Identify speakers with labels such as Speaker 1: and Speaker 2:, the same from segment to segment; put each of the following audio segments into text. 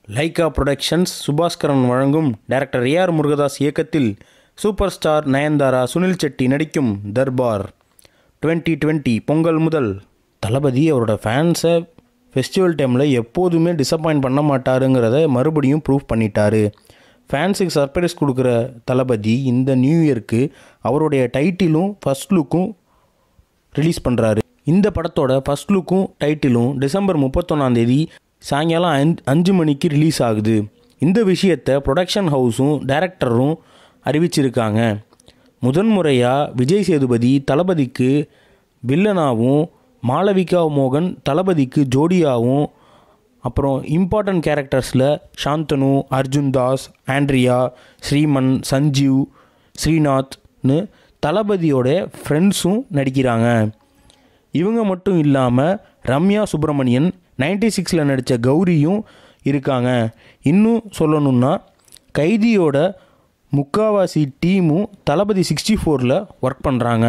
Speaker 1: Lyca productions Subaskaran வழங்கும் director AR Murugadoss இயக்கத்தில் super star Nayanthara Suniel Shetty நடிக்கும் தர்பார் 2020 டுவெண்ட்டி பொங்கல் முதல் தளபதி அவரோட ஃபேன்ஸை ஃபெஸ்டிவல் டைமில் எப்போதுமே டிசப்பாயிண்ட் பண்ண மாட்டாருங்கிறத மறுபடியும் ப்ரூவ் பண்ணிட்டாரு ஃபேன்ஸுக்கு சர்ப்ரைஸ் கொடுக்குற தளபதி இந்த நியூ இயர்க்கு அவருடைய டைட்டிலும் ஃபர்ஸ்ட் லுக்கும் ரிலீஸ் பண்ணுறாரு இந்த படத்தோட ஃபர்ஸ்ட் லுக்கும் டைட்டிலும் டிசம்பர் முப்பத்தொன்னாந்தேதி சாயங்காலம் அஞ்சு அஞ்சு மணிக்கு ரிலீஸ் ஆகுது இந்த விஷயத்தை ப்ரொடக்ஷன் ஹவுஸும் டைரக்டரும் அறிவிச்சிருக்காங்க முதன்முறையாக விஜய் சேதுபதி தளபதிக்கு வில்லனாகவும் மாளவிகா மோகன் தளபதிக்கு ஜோடியாகவும் அப்புறம் இம்பார்ட்டன்ட் கேரக்டர்ஸில் சாந்தனு அர்ஜுன் தாஸ் ஆண்ட்ரியா ஸ்ரீமன் சஞ்சீவ் ஸ்ரீநாத்னு தளபதியோட ஃப்ரெண்ட்ஸும் நடிக்கிறாங்க இவங்க மட்டும் இல்லாமல் ரம்யா சுப்பிரமணியன் நைன்டி சிக்ஸில் நடித்த கௌரியும் இருக்காங்க இன்னும் சொல்லணும்னா கைதியோட முக்காவாசி டீமும் தளபதி சிக்ஸ்டி ஃபோரில் ஒர்க் பண்ணுறாங்க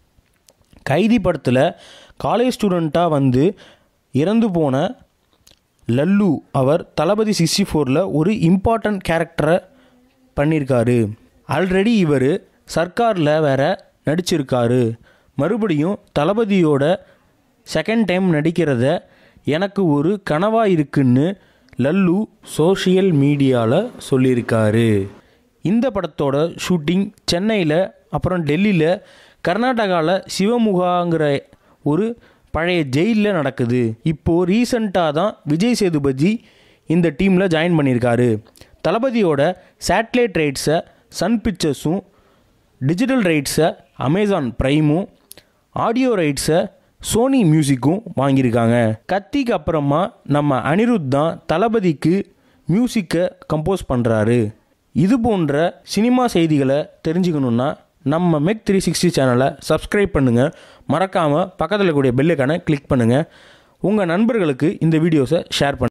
Speaker 1: கைதி படத்தில் காலேஜ் ஸ்டூடெண்ட்டாக வந்து இறந்து போன லல்லு அவர் தளபதி சிக்ஸ்டி ஃபோரில் ஒரு இம்பார்ட்டன்ட் கேரக்டரை பண்ணியிருக்காரு ஆல்ரெடி இவர் சர்க்காரில் வேற நடிச்சிருக்காரு மறுபடியும் தளபதியோட செகண்ட் டைம் நடிக்கிறத எனக்கு ஒரு கனவாக இருக்குன்னு லல்லு சோஷியல் மீடியாவில் சொல்லியிருக்காரு இந்த படத்தோட ஷூட்டிங் சென்னையில் அப்புறம் டெல்லியில் கர்நாடகாவில் சிவமுகாங்கிற ஒரு பழைய ஜெயிலில் நடக்குது இப்போது ரீசண்டாக தான் விஜய் சேதுபதி இந்த டீமில் ஜாயின் பண்ணியிருக்காரு தளபதியோட சேட்டலைட் ரைட்ஸை சன் பிக்சர்ஸும் டிஜிட்டல் ரைட்ஸை அமேசான் ப்ரைமும் ஆடியோ ரைட்ஸை சோனி மியூசிக்கும் வாங்கியிருக்காங்க கத்திக்கு அப்புறமா நம்ம அனிருத் தான் தளபதிக்கு மியூசிக்கை கம்போஸ் பண்ணுறாரு இது போன்ற சினிமா செய்திகளை தெரிஞ்சுக்கணுன்னா நம்ம மெக் த்ரீ சிக்ஸ்டி சேனலை சப்ஸ்கிரைப் பண்ணுங்கள் மறக்காமல் பக்கத்தில் கூடிய பெல்லைக்கான கிளிக் பண்ணுங்கள் உங்கள் நண்பர்களுக்கு இந்த வீடியோஸை ஷேர் பண்ணுங்கள்